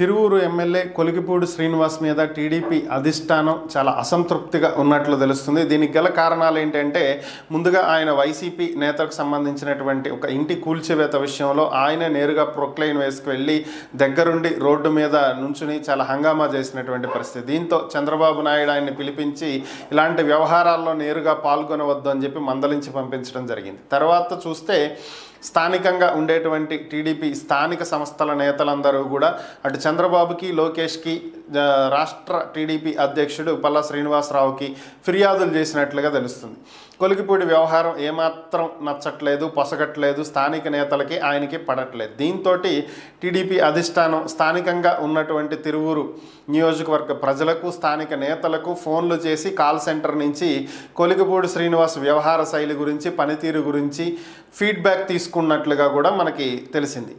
Tiruvuru MLA Kolikapudi Srinivas మీద TDP అధిష్టానం చాలా అసంతృప్తిగా ఉన్నట్లు తెలుస్తుంది దీనికి గల కారణాలు ఏంటంటే ముందుగా ఆయన వైసీపీ నేతలకు సంబంధించినటువంటి ఒక ఇంటి కూల్చివేత విషయంలో ఆయన నేరుగా ప్రొక్లైన్ వేసుకువెళ్ళి దగ్గరుండి రోడ్డు మీద నుంచుని చాలా హంగామా చేసినటువంటి పరిస్థితి దీంతో చంద్రబాబు నాయుడు ఆయన్ని పిలిపించి ఇలాంటి వ్యవహారాల్లో నేరుగా పాల్గొనవద్దు అని చెప్పి మందలించి పంపించడం జరిగింది తర్వాత చూస్తే స్థానికంగా ఉండేటువంటి టీడీపీ స్థానిక సంస్థల నేతలందరూ కూడా అటు చంద్రబాబుకి లోకేష్కి ఆ, రాష్ట్ర టీడీపీ అధ్యక్షుడు పల్లా శ్రీనివాసరావుకి ఫిర్యాదులు చేసినట్లుగా తెలుస్తుంది కొలికిపూడి వ్యవహారం ఏమాత్రం నచ్చట్లేదు పొసగట్లేదు స్థానిక నేతలకి ఆయనకి పడట్లేదు దీంతో టీడీపీ అధిష్టానం స్థానికంగా ఉన్నటువంటి తిరువూరు నియోజకవర్గ ప్రజలకు స్థానిక నేతలకు ఫోన్లు చేసి కాల్ సెంటర్ నుంచి కొలికిపూడి శ్రీనివాస్ వ్యవహార శైలి గురించి పనితీరు గురించి ఫీడ్బ్యాక్ తీసుకున్నట్లుగా కూడా మనకి తెలిసింది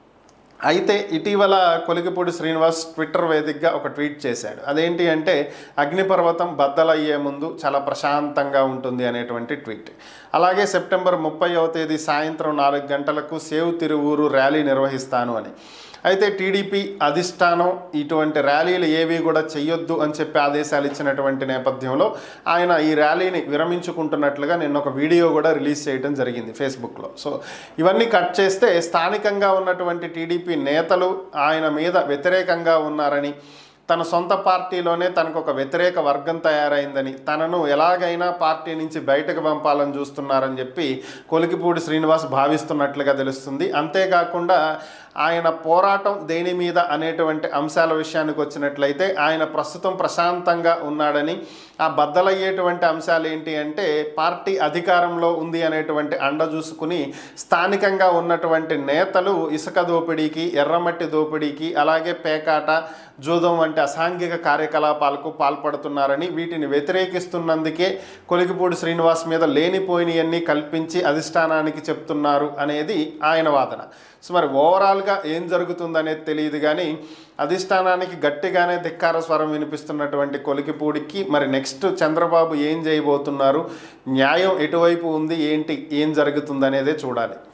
అయితే ఇటీవల కొలిగిపూడి శ్రీనివాస్ ట్విట్టర్ వేదికగా ఒక ట్వీట్ చేశాడు అదేంటి అంటే అగ్నిపర్వతం బద్దలయ్యే ముందు చాలా ప్రశాంతంగా ఉంటుంది అనేటువంటి ట్వీట్ అలాగే సెప్టెంబర్ ముప్పైవ తేదీ సాయంత్రం నాలుగు గంటలకు సేవ్ తిరువూరు ర్యాలీ నిర్వహిస్తాను అని అయితే టీడీపీ అధిష్టానం ఇటువంటి ర్యాలీలు ఏవి కూడా చెయ్యొద్దు అని చెప్పి ఆదేశాలు ఇచ్చినటువంటి నేపథ్యంలో ఆయన ఈ ర్యాలీని విరమించుకుంటున్నట్లుగా నిన్న ఒక వీడియో కూడా రిలీజ్ చేయడం జరిగింది ఫేస్బుక్లో సో ఇవన్నీ కట్ చేస్తే స్థానికంగా ఉన్నటువంటి టీడీపీ నేతలు ఆయన మీద వ్యతిరేకంగా ఉన్నారని తన సొంత పార్టీలోనే తనకు ఒక వ్యతిరేక వర్గం తయారైందని తనను ఎలాగైనా పార్టీ నుంచి బయటకు పంపాలని చూస్తున్నారని చెప్పి కొలికిపూడి శ్రీనివాస్ భావిస్తున్నట్లుగా తెలుస్తుంది అంతేకాకుండా ఆయన పోరాటం దేని మీద అనేటువంటి అంశాల విషయానికి వచ్చినట్లయితే ఆయన ప్రస్తుతం ప్రశాంతంగా ఉన్నాడని ఆ బద్దలయ్యేటువంటి అంశాలు ఏంటి అంటే పార్టీ అధికారంలో ఉంది అనేటువంటి అండ చూసుకుని స్థానికంగా ఉన్నటువంటి నేతలు ఇసుక దోపిడీకి ఎర్రమట్టి దోపిడీకి అలాగే పేకాట జూదం వంటి అసాంఘిక కార్యకలాపాలకు పాల్పడుతున్నారని వీటిని వ్యతిరేకిస్తున్నందుకే కొలికిపూడి శ్రీనివాస్ మీద లేనిపోయినవన్నీ కల్పించి అధిష్టానానికి చెప్తున్నారు అనేది ఆయన వాదన సో మరి ఓవరాల్గా ఏం జరుగుతుందనేది తెలియదు కానీ అధిష్టానానికి గట్టిగానే ధిక్కార స్వరం వినిపిస్తున్నటువంటి కొలికిపూడికి మరి నెక్స్ట్ చంద్రబాబు ఏం చేయబోతున్నారు న్యాయం ఎటువైపు ఉంది ఏంటి ఏం జరుగుతుందనేదే చూడాలి